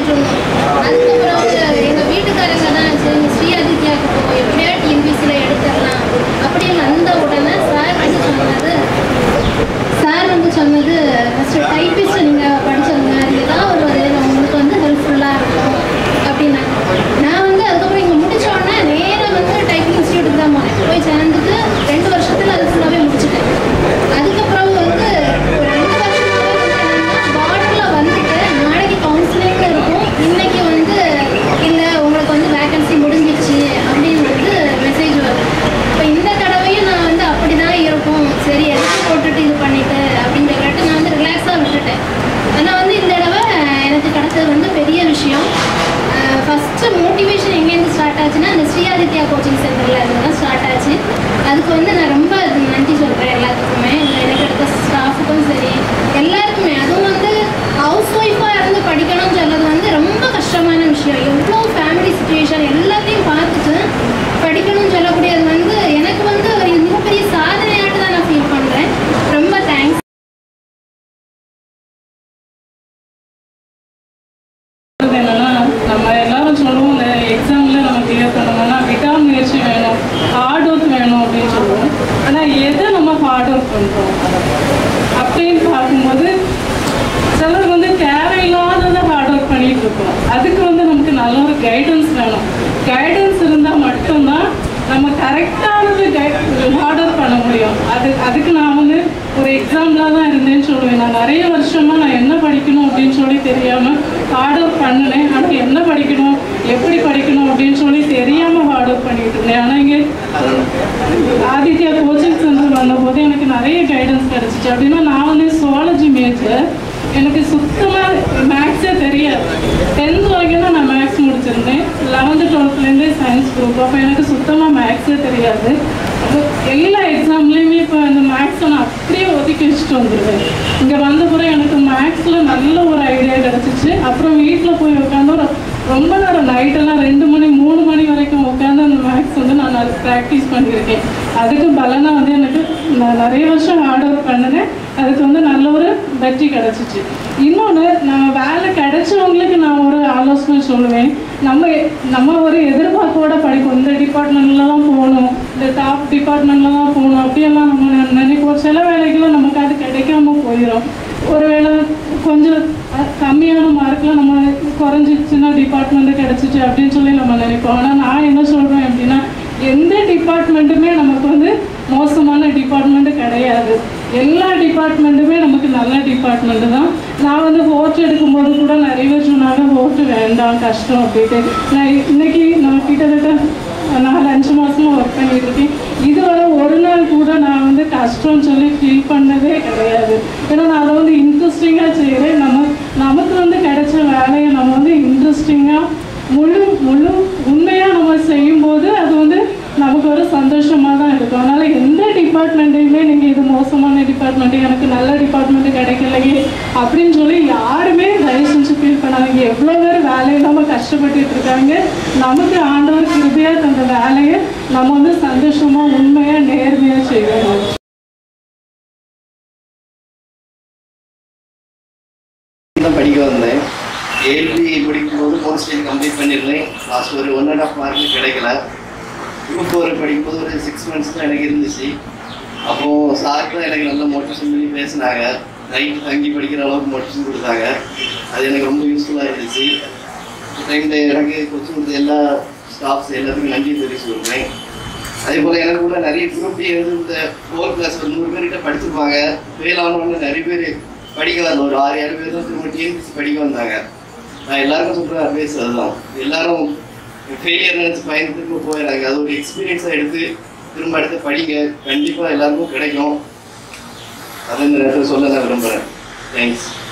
படிச்சுட்டு இருந்தோம் அதுக்கப்புறம் வந்து எங்க வீட்டுக்காரங்க தான் சரி நீ ஸ்ரீ ஆதித்யாவுக்கு போ எப்படியா டிஎன்பிசியில் எடுத்துடலாம் அப்படின்னு வந்த உடனே சார் வந்து சொன்னது சார் வந்து சொன்னது ஃபஸ்ட்டு டைப்பிஸ்ட் நீங்கள் படிச்சிருங்க அது ஏதாவது ஒரு வகையில் உங்களுக்கு வந்து ஹெல்ப்ஃபுல்லாக இருக்கும் அப்படின்னாங்க நான் வந்து அதுக்கப்புறம் இங்கே முடிச்ச உடனே நேராக வந்து டைப்பிங் இன்ஸ்டியூட்டுக்கு தான் போனேன் போய் சேர்ந்துட்டு ரெண்டு வருஷத்தில் அது ஃபுல்லாகவே முடிச்சிட்டேன் அதுக்கப்புறம் வந்து ஒரு ரெண்டு வருஷமாவே வந்து என்னன்னா பார்டரில் வந்துட்டு நாளைக்கு கவுன்சிலிங்னு இருக்கும் இன்னைக்கு வந்து இல்லை உங்களுக்கு வந்து வேகன்சி முடிஞ்சிச்சு அப்படின்னு வந்து மெசேஜ் வரும் இப்போ இந்த தடவையும் நான் வந்து அப்படி தான் இருக்கும் சரி எதுக்கு போட்டுட்டு இது பண்ணிட்டு அப்படின்னு சொல்லிட்டு நான் வந்து ரிலாக்ஸாக விட்டுட்டேன் ஆனால் வந்து இந்த தடவை எனக்கு கிடைச்சது வந்து பெரிய விஷயம் ஃபஸ்ட்டு மோட்டிவேஷன் எங்கேருந்து ஸ்டார்ட் ஆச்சுன்னா அந்த ஸ்ரீஆதித்யா கோச்சிங் சென்டரில் இருந்து தான் ஸ்டார்ட் ஆச்சு அதுக்கு வந்து நான் ரொம்ப நன்றி சொல்கிறேன் எல்லாத்துக்குமே எனக்கு எடுத்த ஸ்டாஃபுக்கும் சரி எல்லாருக்குமே அதுவும் வந்து ஹவுஸ் ஒய்ஃபாக இருந்து படிக்கணும்னு சொல்றது வந்து ரொம்ப கஷ்டமான விஷயம் எவ்வளோ ஃபேமிலி சுச்சுவேஷன் எல்லாத்தையும் பார்த்துட்டு படிக்கணும்னு சொல்லக்கூடியது வந்து எனக்கு வந்து ஒரு மிகப்பெரிய சாதனையாட்டு தான் நான் ஃபீல் பண்ணுறேன் ரொம்ப தேங்க்ஸ் சொல்றது என்னன்னா நம்ம எல்லாரும் சொல்லுவோம் இந்த எக்ஸாம்ல நம்ம கிளியர் பண்ணணும்னா விடாமுயற்சி வேணும் ஹார்ட் ஒர்க் வேணும் அப்படின்னு சொல்லுவோம் ஆனா எதை நம்ம ஹார்ட் ஒர்க் பண்றோம் அப்படின்னு பார்க்கும்போது சிலர் வந்து தேவையில்லாததை ஹார்ட் ஒர்க் பண்ணிட்டு இருக்கோம் அதுக்கு வந்து நமக்கு நல்ல ஒரு கைடன்ஸ் வேணும் கைடன்ஸ் இருந்தால் மட்டும்தான் நம்ம கரெக்டானது ஹார்ட் ஒர்க் பண்ண முடியும் அது அதுக்கு நான் வந்து ஒரு எக்ஸாம்பிளாக தான் இருந்தேன்னு சொல்லுவேன் நான் நிறைய வருஷமாக நான் என்ன படிக்கணும் அப்படின்னு சொல்லி தெரியாமல் ஹார்ட் ஒர்க் பண்ணினேன் ஆனால் என்ன படிக்கணும் எப்படி படிக்கணும் அப்படின்னு சொல்லி தெரியாமல் ஹார்ட் ஒர்க் பண்ணிட்டு இருந்தேன் ஆனால் இங்கே ஆதித்யா கோச்சிங் சென்டர் வந்தபோது எனக்கு நிறைய கைடன்ஸ் கிடச்சிச்சு அப்படின்னா நான் வந்து சுவாலஜி மேஜர் எனக்கு சுத்தமாக மேக்ஸே தெரியாது டென்த் வரைக்கும் தான் நான் மேக்ஸ் முடிச்சிருந்தேன் லெவன்த்து டுவெல்த்லேருந்தே சயின்ஸ் குரூப் அப்போ எனக்கு சுத்தமாக மேக்ஸே தெரியாது அப்போ எல்லா எக்ஸாம்லேயுமே இப்போ இந்த மேக்ஸை நான் அப்படியே ஒதுக்கி வச்சுட்டு வந்துடுவேன் இங்கே வந்த பிறகு எனக்கு மேக்ஸில் நல்ல ஒரு ஐடியா கிடச்சிச்சு அப்புறம் வீட்டில் போய் உட்காந்து ஒரு ரொம்ப நேரம் நைட்டெல்லாம் ரெண்டு மணி மூணு மணி வரைக்கும் உட்காந்து அந்த மேக்ஸ் வந்து நான் ப்ராக்டிஸ் பண்ணியிருக்கேன் அதுக்கு பலனா வந்து எனக்கு நான் நிறைய வருஷம் ஹார்ட் ஒர்க் பண்ணினேன் அதுக்கு வந்து நல்ல ஒரு வெற்றி கிடச்சிச்சு இன்னொன்று நம்ம வேலை கிடைச்சவங்களுக்கு நான் ஒரு ஆலோசனை சொல்லுவேன் நம்ம நம்ம ஒரு எதிர்பார்ப்போட படிப்போம் இந்த டிபார்ட்மெண்ட்ல தான் போகணும் இந்த டாப் டிபார்ட்மெண்ட்ல தான் போகணும் அப்படியெல்லாம் நம்ம நெ- நினைப்போம் சில வேலைகளும் நமக்கு அது கிடைக்காம போயிடும் ஒருவேளை கொஞ்சம் அஹ், கம்மியான மார்க்கில் நம்ம குறைஞ்சிச்சுன்னா டிபார்ட்மெண்ட் கிடச்சிச்சு அப்படின்னு சொல்லி நம்ம நினைப்போம் ஆனால் நான் என்ன சொல்கிறேன் அப்படின்னா எந்த டிபார்ட்மெண்ட்டுமே நமக்கு வந்து மோசமான டிபார்ட்மெண்ட் கிடையாது எல்லா டிபார்ட்மெண்ட்டுமே நமக்கு நல்ல டிபார்ட்மெண்ட் தான் நான் வந்து ஃபோர்த் எடுக்கும்போது கூட நிறைய பேர் சொன்னாங்க ஃபோர்த்து வேண்டாம் கஷ்டம் அப்படின்ட்டு நான் இன்னைக்கு நான் கிட்டத்தட்ட நாலு அஞ்சு மாசமா ஒர்க் பண்ணிட்டு இருக்கேன் இதுவரை ஒரு நாள் கூட நான் வந்து கஷ்டம்னு சொல்லி ஃபீல் பண்ணதே கிடையாது ஏன்னா நான் அதை வந்து இன்ட்ரெஸ்டிங்காக செய்கிறேன் நம்ம நமக்கு வந்து கிடைச்ச வேலையை நம்ம வந்து இன்ட்ரெஸ்டிங்காக முழு முழு உண்மையாக நம்ம செய்யும்போது அது வந்து நமக்கு ஒரு சந்தோஷமாக தான் இருக்கும் அதனால் எந்த டிபார்ட்மெண்ட்டையுமே நீங்கள் இது மோசமான டிபார்ட்மெண்ட்டு எனக்கு நல்ல டிபார்ட்மெண்ட்டு கிடைக்கலையே அப்படின்னு சொல்லி யாருமே தயவு செஞ்சு ஃபீல் பண்ணாதீங்க எவ்வளோ பேர் வேலையில்லாமல் கஷ்டப்பட்டுட்டு இருக்காங்க நமக்கு ஆண்டவர் கிருபையாக தந்த வேலையை நம்ம வந்து சந்தோஷமாக உண்மையாக நேர்மையாக செய்யணும் தான் படிக்க வந்தேன் ஏஎல்பி படிக்கும்போது ஃபோர் ஸ்டேஜ் கம்ப்ளீட் பண்ணியிருந்தேன் லாஸ்ட் ஒரு ஒன் அண்ட் ஆஃப் மார்க் கிடைக்கல குரூப் ஃபோர் படிக்கும்போது ஒரு சிக்ஸ் மந்த்ஸ் தான் எனக்கு இருந்துச்சு அப்போது சார் தான் எனக்கு நல்ல மோட்டிவேஷன் பண்ணி பேசினாங்க நைட்டு தங்கி படிக்கிற அளவுக்கு மோட்டிவேஷன் கொடுத்தாங்க அது எனக்கு ரொம்ப யூஸ்ஃபுல்லாக இருந்துச்சு டைமில் எனக்கு கொச்சு கொடுத்த எல்லா ஸ்டாஃப்ஸ் எல்லாத்துக்கும் நன்றி தெரிவிச்சு கொடுக்குறேன் அதே போல் எனக்கு கூட நிறைய குரூப் டி வந்து இந்த ஃபோர் கிளாஸ் ஒரு நூறு பேர்கிட்ட படிச்சிருப்பாங்க ஃபெயில் ஆனவங்க நிறைய பேர் படிக்க வரல ஒரு ஆறு ஏழு பேர் தான் திரும்ப டிஎன்பிசி படிக்க வந்தாங்க நான் எல்லாருக்கும் சொல்கிற அட்வைஸ் அதுதான் எல்லாரும் ஃபெயிலியர் நினச்சி பயந்து திரும்ப போயிடுறாங்க அது ஒரு எக்ஸ்பீரியன்ஸாக எடுத்து திரும்ப எடுத்து படிங்க கண்டிப்பாக எல்லாருக்கும் கிடைக்கும் அதை இந்த நேரத்தில் சொல்ல நான் விரும்புகிறேன் தேங்க்ஸ்